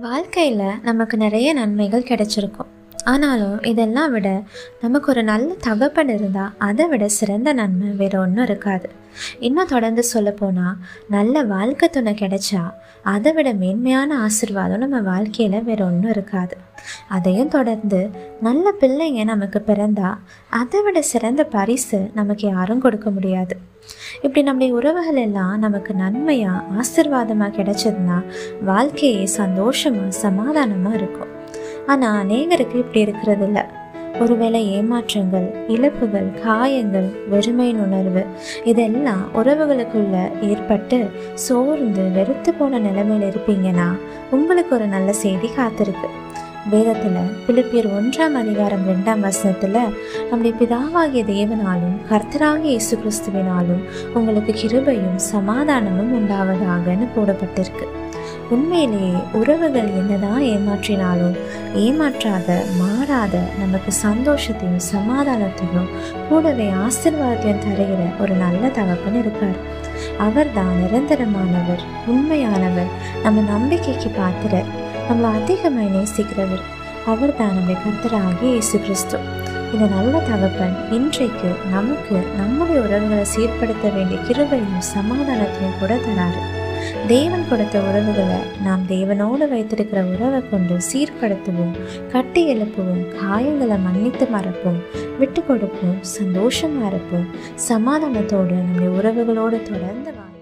வாழ்க்கையில் நமக்கு நிறைய நன்மைகள் கிடைச்சிருக்கும் ஆனாலும் இதெல்லாம் விட நமக்கு ஒரு நல்ல தகப்பன் இருந்தால் அதை விட சிறந்த நன்மை வேற ஒன்றும் இருக்காது இன்னும் தொடர்ந்து சொல்லப்போனால் நல்ல வாழ்க்கை துணை கிடைச்சா அதை விட மேன்மையான ஆசிர்வாதம் நம்ம வாழ்க்கையில் வேற ஒன்றும் இருக்காது அதையும் தொடர்ந்து நல்ல பிள்ளைங்க நமக்கு பிறந்தா அதை விட சிறந்த பரிசு நமக்கு யாரும் கொடுக்க முடியாது இப்படி நம்முடைய உறவுகள் எல்லாம் நமக்கு நன்மையாக ஆசிர்வாதமாக கிடைச்சதுன்னா வாழ்க்கையே சந்தோஷமாக சமாதானமாக இருக்கும் ஆனால் அநேகருக்கு இப்படி இருக்கிறது இல்லை ஒருவேளை ஏமாற்றங்கள் இழப்புகள் காயங்கள் வெறுமையின் உணர்வு இதெல்லாம் உறவுகளுக்குள்ள ஏற்பட்டு சோர்ந்து வெறுத்து போன நிலைமையில் இருப்பீங்கன்னா உங்களுக்கு ஒரு நல்ல செய்தி காத்திருக்கு வேதத்தில் பிலிப்பியர் ஒன்றாம் அதிகாரம் ரெண்டாம் வசனத்தில் நம்முடைய பிதாவாகிய தேவனாலும் கர்த்தராகிய இயேசு கிறிஸ்துவினாலும் உங்களுக்கு கிருபையும் சமாதானமும் உண்டாவதாகன்னு போடப்பட்டிருக்கு உண்மையிலேயே உறவுகள் என்னதான் ஏமாற்றினாலும் ஏமாற்றாத மாறாத நமக்கு சந்தோஷத்தையும் சமாதானத்தையும் கூடவே ஆசிர்வாதத்தையும் தருகிற ஒரு நல்ல தகப்பன் இருக்கார் அவர் தான் நிரந்தரமானவர் உண்மையானவர் நம்ம நம்பிக்கைக்கு பாத்திரர் நம்மளை அதிகமாக நேசிக்கிறவர் அவர் தான் நம்முடைய கர்த்தராகிய இயேசு கிறிஸ்து இந்த நல்ல தகப்பன் இன்றைக்கு நமக்கு நம்முடைய உறவுகளை சீர்படுத்த வேண்டிய கிருபையும் சமாதானத்தையும் கூட தராரு தேவன் கொடுத்த உறவுகளை நாம் தேவனோடு வைத்திருக்கிற உறவை கொண்டு சீர்படுத்துவோம் கட்டி எழுப்புவோம் காயங்களை மன்னித்து மறப்போம் விட்டு கொடுப்போம் சந்தோஷமா இருப்போம் சமாதானத்தோடு நம்முடைய உறவுகளோடு தொடர்ந்து வாழ